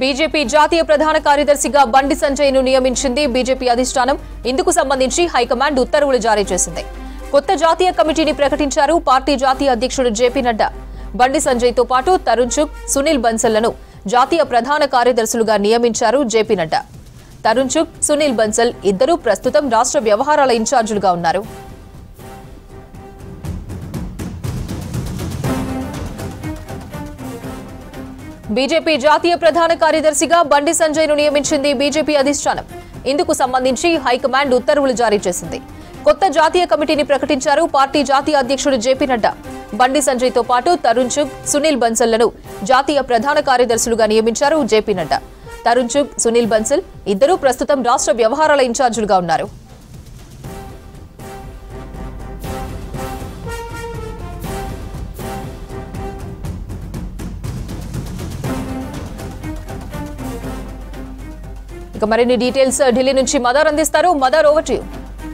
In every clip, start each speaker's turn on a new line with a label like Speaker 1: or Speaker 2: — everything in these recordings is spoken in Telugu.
Speaker 1: బీజేపీ జాతీయ ప్రధాన కార్యదర్శిగా బండి సంజయ్ ను నియమించింది బీజేపీ అధిష్టానం ఇందుకు సంబంధించి హైకమాండ్ ఉత్తర్వులు జారీ చేసింది కొత్త జాతీయ కమిటీని ప్రకటించారు పార్టీ జాతీయ అధ్యక్షుడు జేపీ నడ్డా బండి సంజయ్ తో పాటు తరుణ్ చుక్ సునీల్ బన్సల్లను జాతీయ ప్రధాన కార్యదర్శులుగా నియమించారు జేపీ నడ్డా తరుణ్ చుక్ సునీల్ బన్సల్ ఇద్దరూ ప్రస్తుతం రాష్ట్ర వ్యవహారాల ఇన్ఛార్జీలుగా ఉన్నారు బీజేపీ జాతీయ ప్రధాన కార్యదర్శిగా బండి సంజయ్ ను నియమించింది బీజేపీ అధిష్టానం ఇందుకు సంబంధించి హైకమాండ్ ఉత్తర్వులు జారీ చేసింది కొత్త జాతీయ కమిటీని ప్రకటించారు పార్టీ జాతీయ అధ్యక్షుడు జేపీ నడ్డా బండి సంజయ్ తో పాటు తరుణ్ చుగ్ సునీల్ బన్సల్లను జాతీయ ప్రధాన కార్యదర్శులుగా నియమించారు జేపీ నడ్డా తరుణ్ చుగ్ సునీల్ బన్సల్ ఇద్దరూ ప్రస్తుతం రాష్ట్ర వ్యవహారాల ఇన్ఛార్జీలుగా ఉన్నారు ఇక మరిన్ని డీటెయిల్స్ ఢిల్లీ నుంచి మదర్ అందిస్తారు మదర్ over to you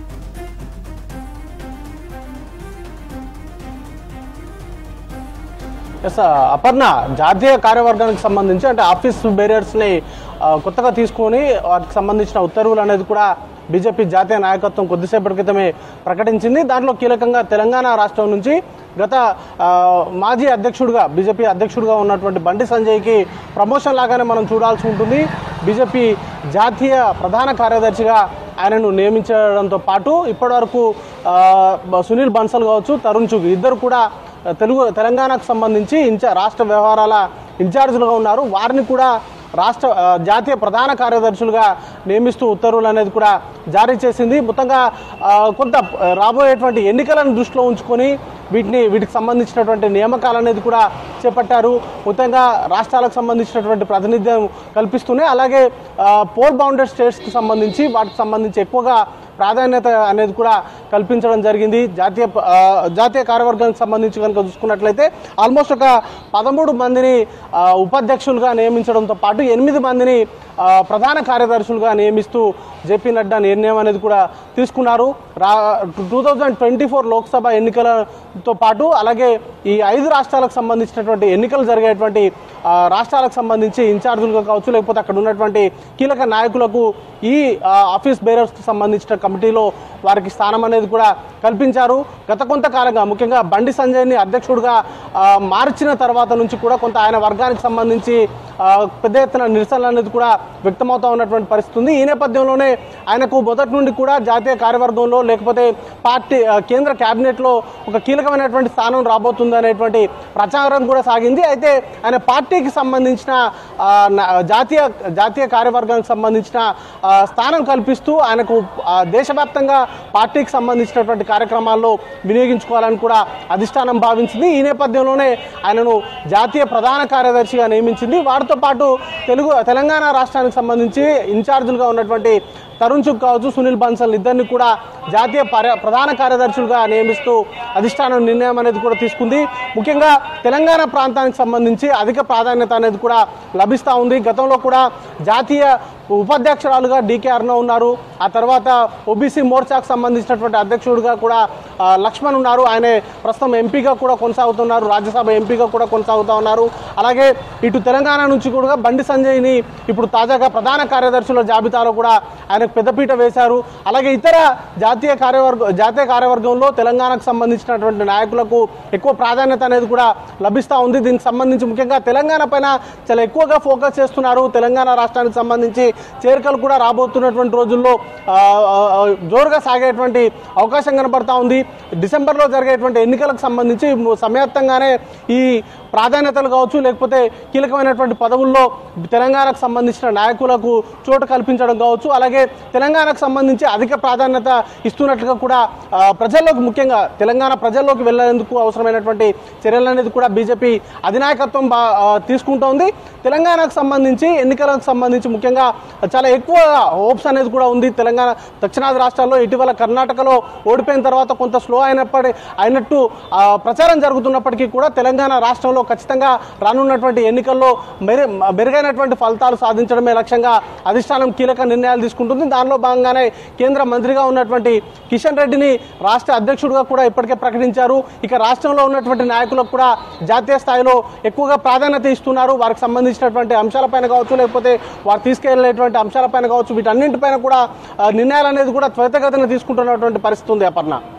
Speaker 2: S Aparna జాతీయ కార్యవర్గానికి సంబంధించి అంటే ఆఫీస్ బేరియర్స్ని కొత్తగా తీసుకొని వాటికి సంబంధించిన ఉత్తర్వులు అనేది కూడా బీజేపీ జాతీయ నాయకత్వం కొద్దిసేపటి క్రితమే ప్రకటించింది దాంట్లో కీలకంగా తెలంగాణ రాష్ట్రం నుంచి గత ఆ, మాజీ అధ్యక్షుడిగా బీజేపీ అధ్యక్షుడిగా ఉన్నటువంటి బండి సంజయ్కి ప్రమోషన్ లాగానే మనం చూడాల్సి ఉంటుంది బీజేపీ జాతీయ ప్రధాన కార్యదర్శిగా ఆయనను నియమించడంతో పాటు ఇప్పటివరకు ఆ, సునీల్ బన్సల్ కావచ్చు తరుణ్ చుగ్ ఇద్దరు కూడా తెలుగు తెలంగాణకు సంబంధించి ఇన్ఛా రాష్ట్ర వ్యవహారాల ఇన్ఛార్జీలుగా ఉన్నారు వారిని కూడా రాష్ట్ర ఆ, జాతీయ ప్రధాన కార్యదర్శులుగా నియమిస్తూ ఉత్తర్వులు అనేది కూడా జారీ చేసింది మొత్తంగా ఆ, కొంత ఆ, రాబోయేటువంటి ఎన్నికలను దృష్టిలో ఉంచుకొని వీటిని వీటికి సంబంధించినటువంటి నియామకాలు అనేది కూడా చేపట్టారు మొత్తంగా రాష్ట్రాలకు సంబంధించినటువంటి ప్రాతినిధ్యం కల్పిస్తూనే అలాగే ఆ, పోల్ బౌండెడ్ స్టేట్స్కి సంబంధించి వాటికి సంబంధించి ఎక్కువగా ప్రాధాన్యత అనేది కూడా కల్పించడం జరిగింది జాతీయ ఆ, జాతీయ కార్యవర్గానికి సంబంధించి కనుక చూసుకున్నట్లయితే ఆల్మోస్ట్ ఒక పదమూడు మందిని ఆ, ఉపాధ్యక్షులుగా నియమించడంతో పాటు ఎనిమిది మందిని ఆ, ప్రధాన కార్యదర్శులుగా నియమిస్తూ జేపీ నడ్డా నిర్ణయం అనేది కూడా తీసుకున్నారు రా two thousand twenty four Lok Sabha ఎన్నికలతో పాటు అలాగే ఈ ఐదు రాష్ట్రాలకు సంబంధించినటువంటి ఎన్నికలు జరిగేటువంటి ఆ, రాష్ట్రాలకు సంబంధించి ఇన్ఛార్జీలుగా కావచ్చు లేకపోతే అక్కడ ఉన్నటువంటి కీలక నాయకులకు ఈ ఆ, ఆఫీస్ బేరర్స్కి సంబంధించిన కమిటీలో వారికి స్థానం అనేది కూడా కల్పించారు గత కొంతకాలంగా ముఖ్యంగా బండి సంజయ్ని అధ్యక్షుడిగా ఆ, మార్చిన తర్వాత నుంచి కూడా కొంత ఆయన వర్గానికి సంబంధించి ఆ, పెద్ద ఎత్తున నిరసనలు అనేది కూడా వ్యక్తమవుతా ఉన్నటువంటి పరిస్థితి ఉంది ఈ నేపథ్యంలోనే ఆయనకు మొదటి నుండి కూడా జాతీయ కార్యవర్గంలో లేకపోతే పార్టీ ఆ, కేంద్ర కేబినెట్లో ఒక కీలకమైనటువంటి స్థానం రాబోతుంది అనేటువంటి ప్రచారం కూడా సాగింది అయితే ఆయన పార్టీకి సంబంధించిన ఆ, నా- జాతీయ జాతీయ కార్యవర్గానికి సంబంధించిన ఆ, స్థానం కల్పిస్తూ ఆయనకు ఆ, దేశవ్యాప్తంగా పార్టీకి సంబంధించినటువంటి కార్యక్రమాల్లో వినియోగించుకోవాలని కూడా అధిష్టానం భావించింది ఈ నేపథ్యంలోనే ఆయనను జాతీయ ప్రధాన కార్యదర్శిగా నియమించింది వారితో పాటు తెలుగు తెలంగాణ రాష్ట్రానికి సంబంధించి ఇన్ఛార్జీలుగా ఉన్నటువంటి తరుణ్ చుక్ కావచ్చు సునీల్ బన్సల్ ఇద్దరిని కూడా జాతీయ పర్య- ప్రధాన కార్యదర్శులుగా నియమిస్తూ అధిష్టానం నిర్ణయం అనేది కూడా తీసుకుంది ముఖ్యంగా తెలంగాణ ప్రాంతానికి సంబంధించి అధిక ప్రాధాన్యత అనేది కూడా లభిస్తూ ఉంది గతంలో కూడా జాతీయ ఉపాధ్యక్షురాలుగా డీకే అర్ణ ఉన్నారు ఆ తర్వాత ఓబీసీ మోర్చాకు సంబంధించినటువంటి అధ్యక్షుడిగా కూడా ఆ, లక్ష్మణ్ ఉన్నారు ఆయనే ప్రస్తుతం ఎంపీగా కూడా కొనసాగుతున్నారు రాజ్యసభ ఎంపీగా కూడా కొనసాగుతూ ఉన్నారు అలాగే ఇటు తెలంగాణ నుంచి కూడా బండి సంజయ్ని ఇప్పుడు తాజాగా ప్రధాన కార్యదర్శుల జాబితాలో కూడా ఆయనకు పెద్దపీట వేశారు అలాగే ఇతర జాతీయ కార్యవర్గ జాతీయ కార్యవర్గంలో తెలంగాణకు సంబంధించినటువంటి నాయకులకు ఎక్కువ ప్రాధాన్యత అనేది కూడా లభిస్తూ ఉంది దీనికి సంబంధించి ముఖ్యంగా తెలంగాణ పైన చాలా ఎక్కువగా ఫోకస్ చేస్తున్నారు తెలంగాణ రాష్ట్రానికి సంబంధించి చేరికలు కూడా రాబోతున్నటువంటి రోజుల్లో ఆ, ఆ, ఆ, జోరుగా సాగేటువంటి అవకాశం కనబడతా ఉంది డిసెంబర్లో జరిగేటువంటి ఎన్నికలకు సంబంధించి సమయత్తంగానే ఈ ప్రాధాన్యతలు కావచ్చు లేకపోతే కీలకమైనటువంటి పదవుల్లో తెలంగాణకు సంబంధించిన నాయకులకు చోటు కల్పించడం కావచ్చు అలాగే తెలంగాణకు సంబంధించి అధిక ప్రాధాన్యత ఇస్తున్నట్లుగా కూడా ఆ, ప్రజల్లోకి ముఖ్యంగా తెలంగాణ ప్రజల్లోకి వెళ్ళేందుకు అవసరమైనటువంటి చర్యలు అనేది కూడా బీజేపీ అధినాయకత్వం బా ఆ, తీసుకుంటోంది తెలంగాణకు సంబంధించి ఎన్నికలకు సంబంధించి ముఖ్యంగా చాలా ఎక్కువ హోప్స్ అనేది కూడా ఉంది తెలంగాణ దక్షిణాది రాష్ట్రాల్లో ఇటీవల కర్ణాటకలో ఓడిపోయిన తర్వాత కొంత స్లో అయినప్పటి అయినట్టు ఆ, ప్రచారం జరుగుతున్నప్పటికీ కూడా తెలంగాణ రాష్ట్రంలో ఖచ్చితంగా రానున్నటువంటి ఎన్నికల్లో మెరు మెరుగైనటువంటి ఫలితాలు సాధించడమే లక్ష్యంగా అధిష్టానం కీలక నిర్ణయాలు తీసుకుంటుంది దానిలో భాగంగానే కేంద్ర మంత్రిగా ఉన్నటువంటి కిషన్ రెడ్డిని రాష్ట్ర అధ్యక్షుడిగా కూడా ఇప్పటికే ప్రకటించారు ఇక రాష్ట్రంలో ఉన్నటువంటి నాయకులకు కూడా జాతీయ స్థాయిలో ఎక్కువగా ప్రాధాన్యత ఇస్తున్నారు వారికి సంబంధించినటువంటి అంశాలపైన కావచ్చు లేకపోతే వారు తీసుకెళ్లేటువంటి అంశాలపైన కావచ్చు వీటన్నింటిపైన కూడా ఆ, నిర్ణయాలు అనేది కూడా త్వరితగతిన తీసుకుంటున్నటువంటి పరిస్థితి ఉంది అపర్ణ